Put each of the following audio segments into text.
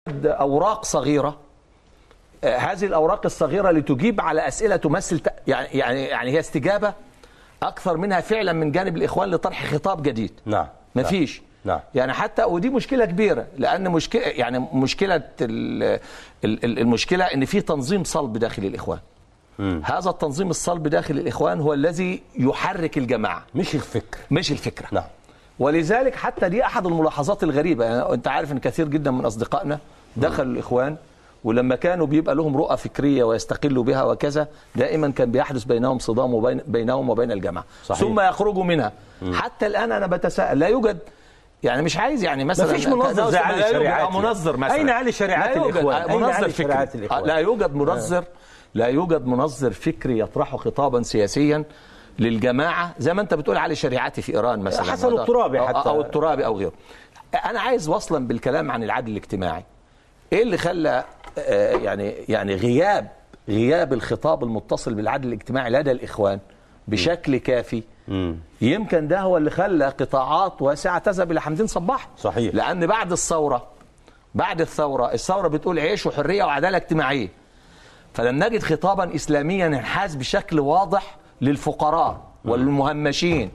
اوراق صغيره آه، هذه الاوراق الصغيره لتجيب على اسئله تمثل ت- يعني يعني يعني هي استجابه اكثر منها فعلا من جانب الاخوان لطرح خطاب جديد نعم مفيش نعم. يعني حتى ودي مشكله كبيره لان مشكله يعني مشكله ال- ال- ال- المشكله ان في تنظيم صلب داخل الاخوان هذا التنظيم الصلب داخل الاخوان هو الذي يحرك الجماعه مش الفكر مش الفكره نعم ولذلك حتى دي احد الملاحظات الغريبه يعني انت عارف ان كثير جدا من اصدقائنا دخلوا الاخوان ولما كانوا بيبقى لهم رؤى فكريه ويستقلوا بها وكذا دائما كان بيحدث بينهم صدام وبين بينهم وبين الجماعه صحيح. ثم يخرجوا منها حتى الان انا بتساءل لا يوجد يعني مش عايز يعني مثلا مفيش منظر زي لا علي يوجد شريعاتي. منظر مثلا أين علي شريعات لا يوجد الإخوان؟ أين منظر علي فكري شريعات الإخوان؟ لا يوجد منظر لا يوجد منظر فكري يطرح خطابا سياسيا للجماعه زي ما انت بتقول علي شريعتي في ايران مثلا حسن أو- الترابي أو- حتى. او الترابي او غيره انا عايز وصلا بالكلام عن العدل الاجتماعي ايه اللي خلى آه، يعني يعني غياب غياب الخطاب المتصل بالعدل الاجتماعي لدى الاخوان بشكل كافي يمكن ده هو اللي خلى قطاعات واسعه تذهب الى حمدين صباح صحيح. لان بعد الثوره بعد الثوره الثوره بتقول عيش وحريه وعداله اجتماعيه فلم نجد خطابا اسلاميا ينحاز بشكل واضح للفقراء وللمهمشين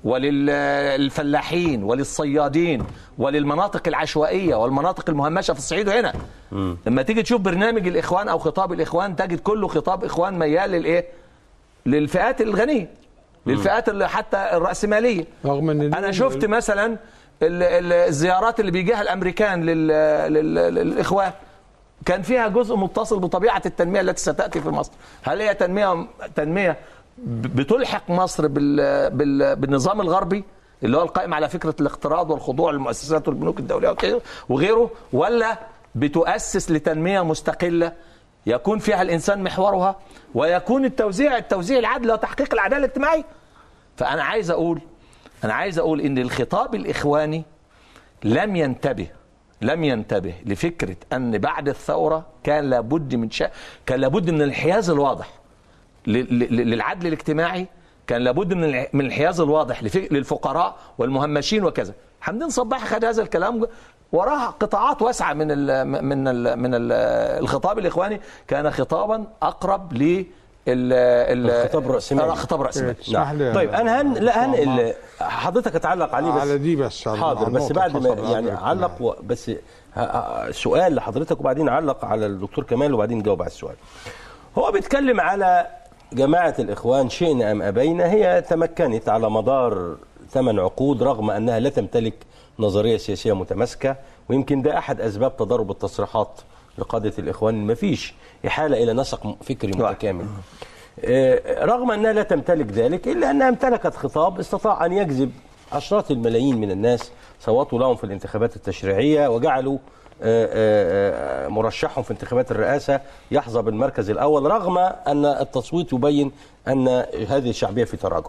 وللفلاحين وللصيادين وللمناطق العشوائيه والمناطق المهمشه في الصعيد وهنا لما تيجي تشوف برنامج الاخوان او خطاب الاخوان تجد كله خطاب اخوان ميال للايه للفئات الغنيه للفئات اللي حتى الراسماليه رغم ان انا اليوم- شفت مثلا ال- ال- الزيارات اللي بيجيها الامريكان لل- لل- للاخوان كان فيها جزء متصل بطبيعه التنميه التي ستاتي في مصر هل هي تنميه تنميه ب- بتلحق مصر بال بال بالنظام الغربي اللي هو القائم على فكره الاقتراض والخضوع للمؤسسات والبنوك الدوليه وكده- وغيره ولا بتؤسس لتنميه مستقله يكون فيها الانسان محورها ويكون التوزيع التوزيع العادل وتحقيق العداله الاجتماعيه فانا عايز اقول انا عايز اقول ان الخطاب الاخواني لم ينتبه لم ينتبه لفكره ان بعد الثوره كان لابد من شيء كان لابد من الانحياز الواضح ل- ل- للعدل الاجتماعي كان لابد من الع- من الانحياز الواضح لف- للفقراء والمهمشين وكذا حمدين صباح خد هذا الكلام وراها قطاعات واسعه من ال من ال من ال الخطاب الاخواني كان خطابا اقرب ل الخطاب الرأسمالي. خطاب راسمالي اسمح لي طيب انا هن لا دكتور عمار. هنقل حضرتك هتعلق عليه بس على دي بس على- حاضر على بس النقطة بعد ما الخاصة يعني بالعدل علق و... بس ه- ه- سؤال لحضرتك وبعدين علق على الدكتور كمال وبعدين نجاوب على السؤال هو بيتكلم على جماعة الإخوان شئنا أم أبينا هي تمكنت على مدار ثمان عقود رغم أنها لا تمتلك نظرية سياسية متماسكة ويمكن ده أحد أسباب تضارب التصريحات لقادة الإخوان ما فيش إحالة إلى نسق فكري متكامل آه، رغم أنها لا تمتلك ذلك إلا أنها امتلكت خطاب استطاع أن يجذب عشرات الملايين من الناس صوتوا لهم في الانتخابات التشريعية وجعلوا آه، آه، آه، مرشحهم في انتخابات الرئاسة يحظى بالمركز الأول رغم أن التصويت يبين أن هذه الشعبية في تراجع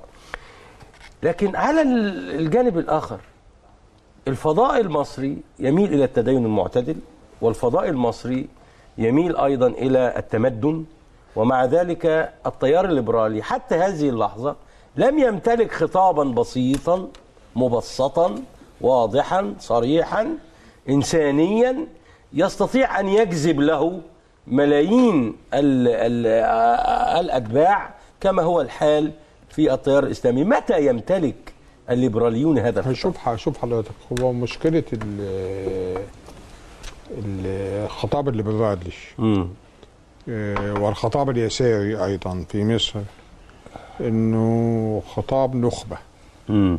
لكن على ال- الجانب الآخر الفضاء المصري يميل إلى التدين المعتدل والفضاء المصري يميل أيضا إلى التمدن ومع ذلك التيار الليبرالي حتى هذه اللحظة لم يمتلك خطابا بسيطا مبسطا واضحا صريحا إنسانيا يستطيع أن يجذب له ملايين ال ال الأتباع كما هو الحال في التيار الإسلامي متى يمتلك الليبراليون هذا الخطاب؟ هشوف هشوف حضرتك هو مشكله ال- الخطاب الليبرالي مم. آه، والخطاب اليساري ايضا في مصر انه خطاب نخبه مم.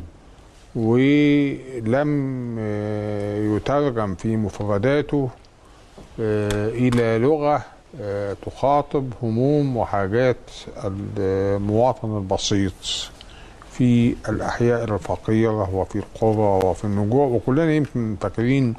ولم آه، يترجم في مفرداته آه، الى لغه آه، تخاطب هموم وحاجات المواطن البسيط في الاحياء الفقيره وفي القرى وفي النجوع وكلنا يمكن فاكرين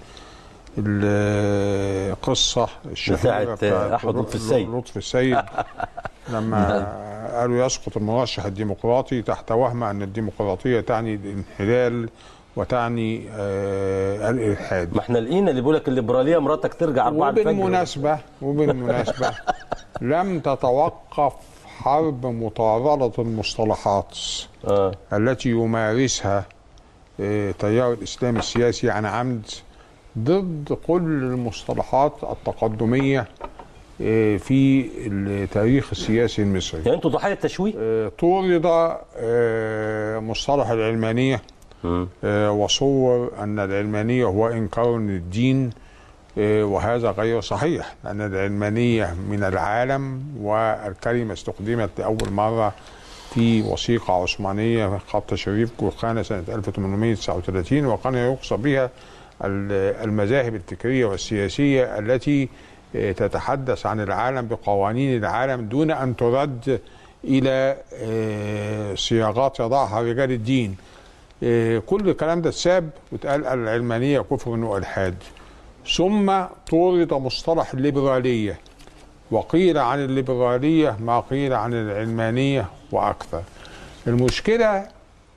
القصه الشهيره بتاعت أحمد لطفي السيد. لطفي السيد لما قالوا يسقط المرشح الديمقراطي تحت وهم ان الديمقراطيه تعني الانحلال وتعني آه الالحاد ما احنا لقينا اللي بيقول لك الليبراليه مراتك ترجع 4 الفجر وبالمناسبة وبالمناسبة لم تتوقف حرب مطاردة المصطلحات اه التي يمارسها آه، تيار الإسلام السياسي عن عمد ضد كل المصطلحات التقدميه آه، في التاريخ السياسي المصري يعني انتوا ضحايا التشويه آه، طورد آه، مصطلح العلمانيه آه، وصور ان العلمانيه هو انكار للدين آه، وهذا غير صحيح لان العلمانيه من العالم والكلمه استخدمت لاول مره في وثيقه عثمانيه خط شريف جورخانه سنه 1839 وكان يقصد بها ال- المذاهب الفكريه والسياسيه التي آه، تتحدث عن العالم بقوانين العالم دون ان ترد الى آه، صياغات يضعها رجال الدين آه، كل الكلام ده اتساب واتقال العلمانيه كفر والحاد ثم طورد مصطلح الليبراليه وقيل عن الليبراليه ما قيل عن العلمانيه واكثر المشكله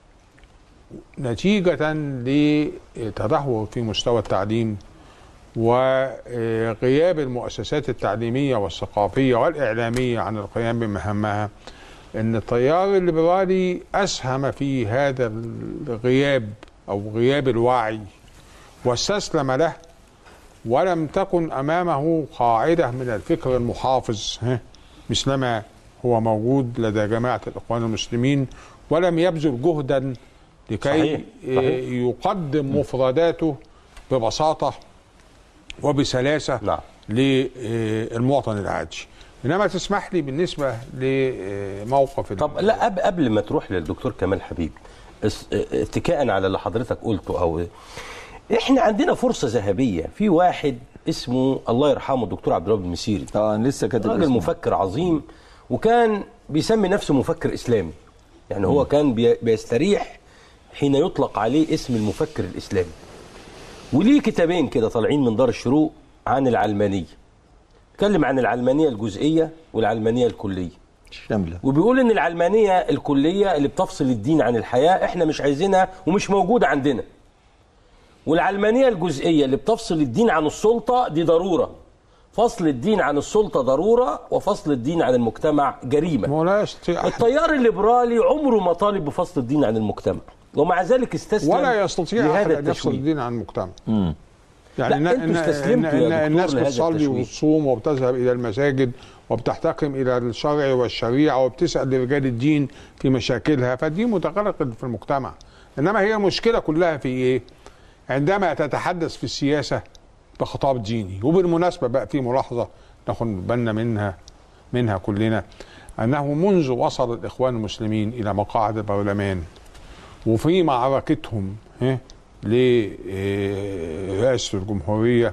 نتيجه لتدهور في مستوى التعليم وغياب المؤسسات التعليميه والثقافيه والاعلاميه عن القيام بمهامها ان التيار الليبرالي اسهم في هذا الغياب او غياب الوعي واستسلم له ولم تكن امامه قاعده من الفكر المحافظ ها، مثلما هو موجود لدى جماعه الاخوان المسلمين ولم يبذل جهدا لكي صحيح، صحيح. آه، يقدم مفرداته ببساطه وبسلاسه نعم. للمواطن العادي انما تسمح لي بالنسبه لموقف طب لا قبل قبل ما تروح للدكتور كمال حبيب اس- اتكاء على اللي حضرتك قلته او احنا عندنا فرصه ذهبيه في واحد اسمه الله يرحمه الدكتور عبد الوهاب المسيري اه أنا لسه كاتب راجل اسمه. مفكر عظيم وكان بيسمي نفسه مفكر اسلامي يعني هو كان بي- بيستريح حين يطلق عليه اسم المفكر الاسلامي وليه كتابين كده طالعين من دار الشروق عن العلمانيه اتكلم عن العلمانيه الجزئيه والعلمانيه الكليه شامله وبيقول ان العلمانيه الكليه اللي بتفصل الدين عن الحياه احنا مش عايزينها ومش موجوده عندنا والعلمانيه الجزئيه اللي بتفصل الدين عن السلطه دي ضروره فصل الدين عن السلطه ضروره وفصل الدين عن المجتمع جريمه ما لا يستطيع أحد التيار الليبرالي عمره ما طالب بفصل الدين عن المجتمع ومع ذلك استسلم ولا يستطيع احد لهذا ان يفصل التشويه الدين عن المجتمع يعني لا، النا- أنتوا النا- استسلمتوا يا النا- دكتور الناس لهذا بتصلي التشويه. وتصوم وبتذهب الى المساجد وبتحتكم الى الشرع والشريعه وبتسال لرجال الدين في مشاكلها فدي متغرق في المجتمع انما هي المشكله كلها في ايه؟ عندما تتحدث في السياسه بخطاب ديني وبالمناسبه بقى في ملاحظه ناخد بالنا منها منها كلنا انه منذ وصل الاخوان المسلمين الى مقاعد البرلمان وفي معركتهم ها، لرئاسة الجمهورية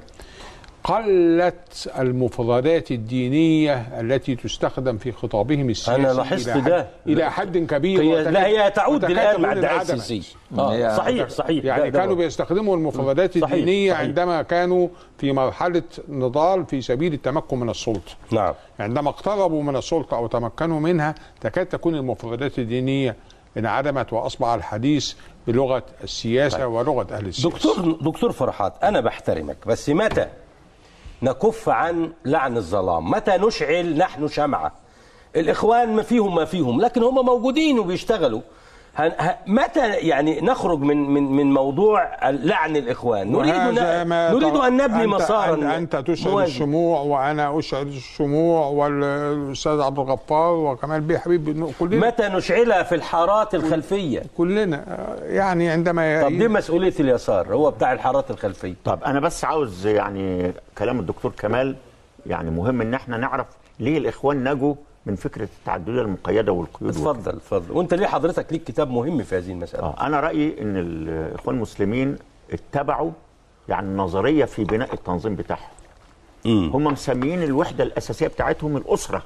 قلت المفردات الدينية التي تستخدم في خطابهم السياسي أنا لاحظت إلى حد- ده. إلى حد كبير هي وتكاد- لا هي تعود وتكاد الان تكون مع الدعايه انعدمت. السياسيه هي- آه صحيح صحيح يعني ده- ده كانوا برضه. بيستخدموا المفردات صحيح، الدينية صحيح. عندما كانوا في مرحلة نضال في سبيل التمكن من السلطة نعم عندما اقتربوا من السلطة أو تمكنوا منها تكاد تكون المفردات الدينية انعدمت وأصبح الحديث بلغة السياسة ولغة أهل السياسة دكتور دكتور فرحات انا بحترمك بس متى نكف عن لعن الظلام متى نشعل نحن شمعة الاخوان ما فيهم ما فيهم لكن هم موجودين وبيشتغلوا هن- ه- متى يعني نخرج من من من موضوع لعن الاخوان نريد وهذا ن- ما نريد طر- ان نبني أنت مسارا أنت, أنت تشعل موازي. الشموع وأنا أشعل الشموع والأستاذ عبد الغفار وكمال بيه حبيب كلنا متى نشعلها في الحارات الخلفيه كلنا آه، يعني عندما طب دي مسؤوليه اليسار هو بتاع الحارات الخلفيه طب انا بس عاوز يعني كلام الدكتور كمال يعني مهم ان احنا نعرف ليه الاخوان نجوا من فكره التعدديه المقيده والقيود اتفضل اتفضل وانت ليه حضرتك ليك كتاب مهم في هذه المساله آه انا رايي ان الاخوان المسلمين اتبعوا يعني نظريه في بناء التنظيم بتاعهم مم. هم مسميين الوحده الاساسيه بتاعتهم الاسره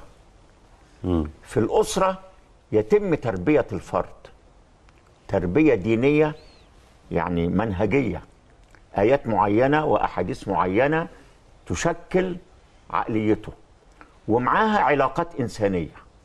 في الاسره يتم تربيه الفرد تربيه دينيه يعني منهجيه ايات معينه واحاديث معينه تشكل عقليته ومعاها علاقات انسانيه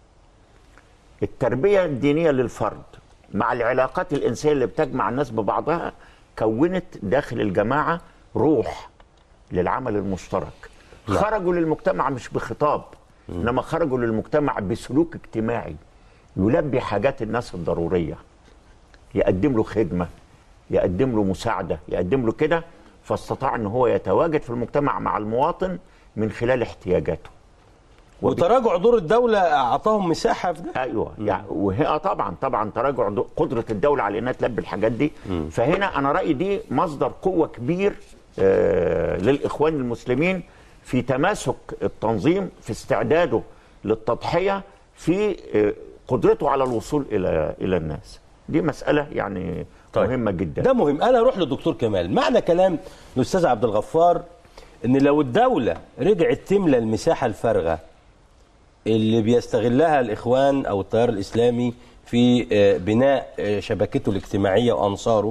التربيه الدينيه للفرد مع العلاقات الانسانيه اللي بتجمع الناس ببعضها كونت داخل الجماعه روح للعمل المشترك خرجوا للمجتمع مش بخطاب انما خرجوا للمجتمع بسلوك اجتماعي يلبي حاجات الناس الضروريه يقدم له خدمه يقدم له مساعده يقدم له كده فاستطاع ان هو يتواجد في المجتمع مع المواطن من خلال احتياجاته وتراجع دور الدوله اعطاهم مساحه في ده ايوه يعني وهي آه طبعا طبعا تراجع دو- قدره الدوله على انها تلبي الحاجات دي فهنا انا رايي دي مصدر قوه كبير آه للاخوان المسلمين في تماسك التنظيم في استعداده للتضحيه في آه قدرته على الوصول الى الى الناس دي مساله يعني طيب. مهمه جدا ده مهم انا اروح للدكتور كمال معنى كلام الاستاذ عبد الغفار ان لو الدوله رجعت تملى المساحه الفارغه اللي بيستغلها الاخوان او التيار الاسلامي في آه، بناء آه، شبكته الاجتماعيه وانصاره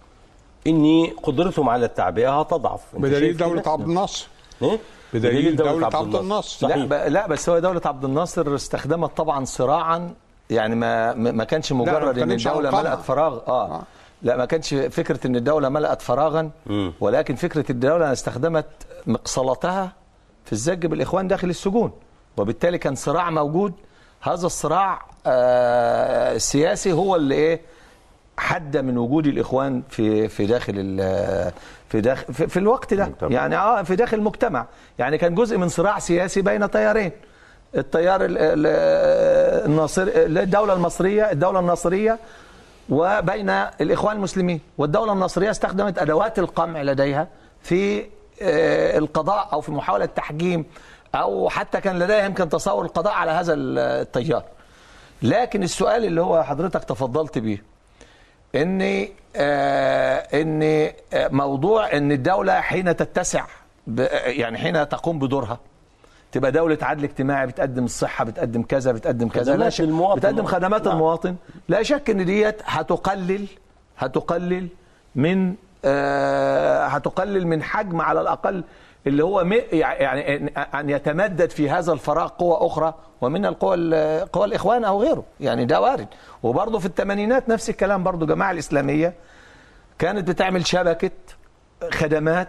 ان قدرتهم على التعبئه هتضعف أنت بدليل شايف دولة كده؟ عبد الناصر إيه؟ بدليل دولة عبد الناصر. لا صحيح ب- لا بس هو دولة عبد الناصر استخدمت طبعا صراعا يعني ما ما ما كانش ما مجرد ان كانتش الدولة أرقامها. ملأت فراغ اه, آه. لا ما كانش فكرة ان الدولة ملأت فراغا مم. ولكن فكرة الدولة استخدمت مقصلتها في الزج بالاخوان داخل السجون وبالتالي كان صراع موجود هذا الصراع آه السياسي هو اللي ايه حد من وجود الاخوان في في داخل ال- في داخل في, في الوقت ده المجتمع. يعني اه في داخل المجتمع يعني كان جزء من صراع سياسي بين تيارين التيار ال- ال- الناصر الدوله المصريه الدوله الناصريه وبين الاخوان المسلمين والدوله الناصريه استخدمت ادوات القمع لديها في آه، القضاء او في محاوله تحجيم او حتى كان لديها يمكن تصور القضاء على هذا التيار لكن السؤال اللي هو حضرتك تفضلت بيه ان آه ان آه، موضوع ان الدوله حين تتسع ب- يعني حين تقوم بدورها تبقى دولة عدل اجتماعي بتقدم الصحة بتقدم كذا بتقدم كذا لا خدمات شك للمواطن. بتقدم خدمات نعم. المواطن لا شك ان ديت هتقلل هتقلل من آه هتقلل من حجم على الأقل اللي هو م- يعني أن- أن يتمدد في هذا الفراغ قوة أخرى ومن القوى ال- قوى الإخوان أو غيره يعني ده وارد وبرضه في الثمانينات نفس الكلام برضه جماعة الإسلامية كانت بتعمل شبكة خدمات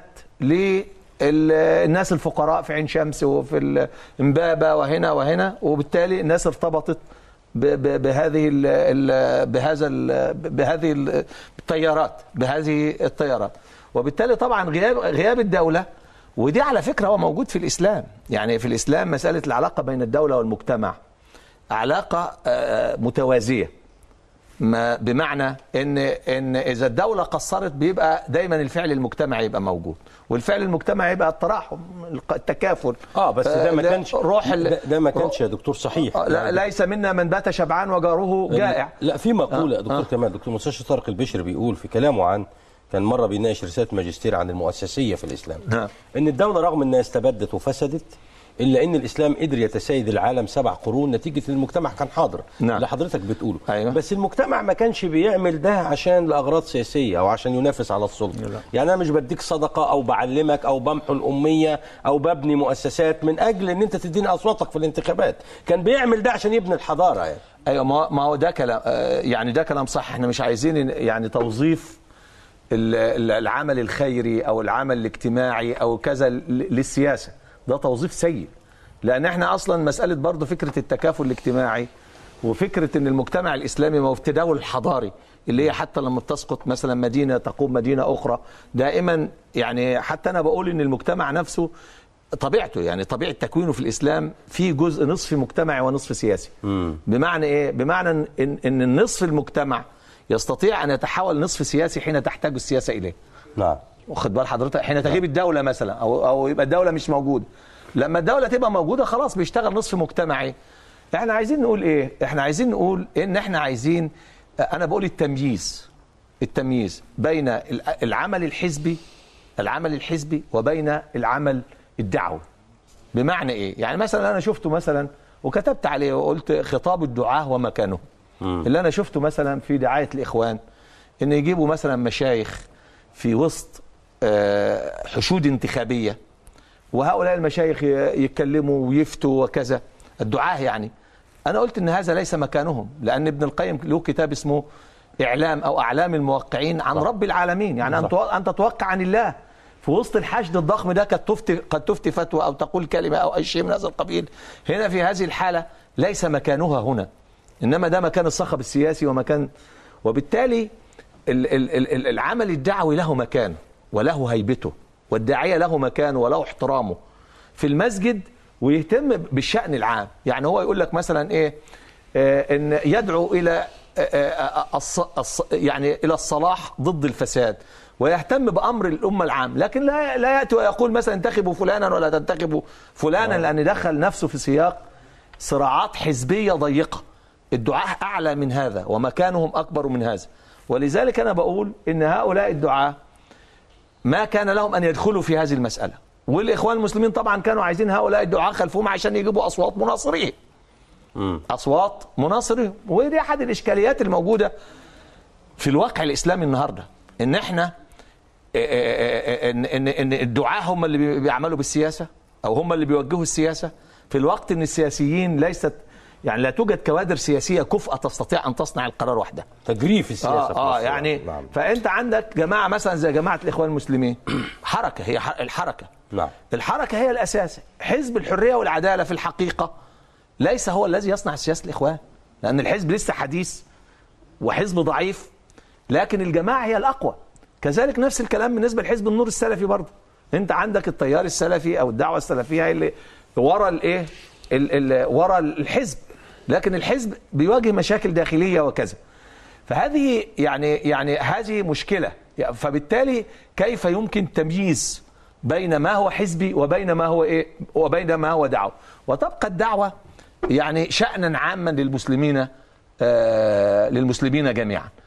للناس الفقراء في عين شمس وفي امبابة وهنا وهنا وبالتالي الناس ارتبطت ب- ب- بهذه ال ال بهذا ال بهذه ال- التيارات بهذه التيارات وبالتالي طبعا غياب غياب الدولة ودي على فكرة هو موجود في الإسلام يعني في الإسلام مسألة العلاقة بين الدولة والمجتمع علاقة آه، متوازية ما بمعنى ان ان اذا الدوله قصرت بيبقى دايما الفعل المجتمعي يبقى موجود والفعل المجتمعي يبقى التراحم التكافل اه بس ده ما لا، كانش روح ال- ده, ده ما كانش يا دكتور صحيح آه، لا يعني ليس منا من بات شبعان وجاره جائع لا في مقوله آه، دكتور آه. كمال دكتور مستشفى طارق البشر بيقول في كلامه عن كان مره بيناقش رساله ماجستير عن المؤسسيه في الاسلام نعم. ان الدوله رغم انها استبدت وفسدت الا ان الاسلام قدر يتسيد العالم سبع قرون نتيجه ان المجتمع كان حاضر نعم. اللي حضرتك بتقوله أيوة. بس المجتمع ما كانش بيعمل ده عشان لاغراض سياسيه او عشان ينافس على السلطه لا. يعني انا مش بديك صدقه او بعلمك او بمحو الاميه او ببني مؤسسات من اجل ان انت تديني اصواتك في الانتخابات كان بيعمل ده عشان يبني الحضاره يعني ايوه ما ما هو ده كلام آه، يعني ده كلام صح احنا مش عايزين يعني توظيف ال- ال- العمل الخيري او العمل الاجتماعي او كذا ل- للسياسه ده توظيف سيء لان احنا اصلا مساله برضه فكره التكافل الاجتماعي وفكره ان المجتمع الاسلامي ما هو في التداول الحضاري اللي هي حتى لما بتسقط مثلا مدينه تقوم مدينه اخرى دائما يعني حتى انا بقول ان المجتمع نفسه طبيعته يعني طبيعه تكوينه في الاسلام في جزء نصف مجتمعي ونصف سياسي بمعنى ايه بمعنى ان ان النصف المجتمع يستطيع ان يتحول نصف سياسي حين تحتاج السياسه اليه نعم واخد بال حضرتك حين تغيب الدوله مثلا او او يبقى الدوله مش موجوده لما الدوله تبقى موجوده خلاص بيشتغل نصف مجتمعي احنا عايزين نقول ايه احنا عايزين نقول ان احنا عايزين انا بقول التمييز التمييز بين الع- العمل الحزبي العمل الحزبي وبين العمل الدعوي بمعنى ايه يعني مثلا انا شفته مثلا وكتبت عليه وقلت خطاب الدعاه ومكانه اللي انا شفته مثلا في دعايه الاخوان ان يجيبوا مثلا مشايخ في وسط آه، حشود انتخابيه وهؤلاء المشايخ ي- يتكلموا ويفتوا وكذا الدعاه يعني انا قلت ان هذا ليس مكانهم لان ابن القيم له كتاب اسمه اعلام او اعلام الموقعين عن رب العالمين يعني ان تو- ان تتوقع عن الله في وسط الحشد الضخم ده قد تفتي قد تفتي فتوى او تقول كلمه او اي شيء من هذا القبيل هنا في هذه الحاله ليس مكانها هنا انما ده مكان الصخب السياسي ومكان وبالتالي ال- ال- ال- ال- العمل الدعوي له مكان وله هيبته والداعيه له مكانه وله احترامه في المسجد ويهتم بالشان العام يعني هو يقول لك مثلا ايه آه ان يدعو الى آه، آه، الص... الص... يعني الى الصلاح ضد الفساد ويهتم بامر الامه العام لكن لا لا ياتي ويقول مثلا انتخبوا فلانا ولا تنتخبوا فلانا لان دخل نفسه في سياق صراعات حزبيه ضيقه الدعاة اعلى من هذا ومكانهم اكبر من هذا ولذلك انا بقول ان هؤلاء الدعاة ما كان لهم ان يدخلوا في هذه المساله والاخوان المسلمين طبعا كانوا عايزين هؤلاء الدعاة خلفهم عشان يجيبوا اصوات مناصرين اصوات مناصرين ودي احد الاشكاليات الموجوده في الواقع الاسلامي النهارده ان احنا ان ان ان الدعاة هم اللي بي- بيعملوا بالسياسه او هم اللي بيوجهوا السياسه في الوقت ان السياسيين ليست يعني لا توجد كوادر سياسيه كفءه تستطيع ان تصنع القرار وحدها تجريف السياسه اه, في آه مصر. يعني نعم فانت عندك جماعه مثلا زي جماعه الاخوان المسلمين حركه هي ح- الحركه نعم الحركه هي الاساس حزب الحريه والعداله في الحقيقه ليس هو الذي يصنع سياسه الاخوان لان الحزب لسه حديث وحزب ضعيف لكن الجماعه هي الاقوى كذلك نفس الكلام بالنسبه لحزب النور السلفي برضه انت عندك التيار السلفي او الدعوه السلفيه هي اللي ورا الايه ال- ال- ورا الحزب لكن الحزب بيواجه مشاكل داخليه وكذا فهذه يعني يعني هذه مشكله فبالتالي كيف يمكن تمييز بين ما هو حزبي وبين ما هو ايه وبين ما هو دعوه وتبقى الدعوه يعني شانا عاما للمسلمين آه للمسلمين جميعا